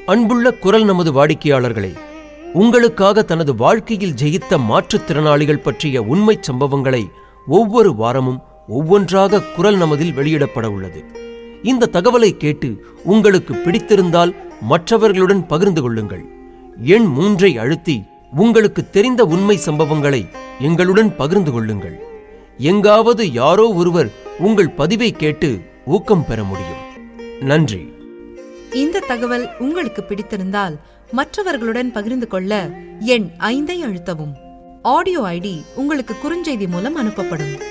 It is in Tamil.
அன்புள்ள குரல் நமது வாடிக்கையாளர்களே உங்களுக்காக தனது வாழ்க்கையில் ஜெயித்த மாற்றுத்திறனாளிகள் பற்றிய உண்மைச் சம்பவங்களை ஒவ்வொரு வாரமும் ஒவ்வொன்றாக குரல் நமதில் வெளியிடப்பட உள்ளது இந்த தகவலை கேட்டு உங்களுக்கு பிடித்திருந்தால் மற்றவர்களுடன் பகிர்ந்து கொள்ளுங்கள் எண் மூன்றை அழுத்தி உங்களுக்கு தெரிந்த உண்மை சம்பவங்களை எங்களுடன் பகிர்ந்து கொள்ளுங்கள் எங்காவது யாரோ ஒருவர் உங்கள் பதிவை கேட்டு ஊக்கம் பெற முடியும் நன்றி இந்த தகவல் உங்களுக்கு பிடித்திருந்தால் மற்றவர்களுடன் பகிர்ந்து கொள்ள எண் ஐந்தை அழுத்தவும் ஆடியோ ஐடி உங்களுக்கு குறுஞ்செய்தி மூலம் அனுப்பப்படும்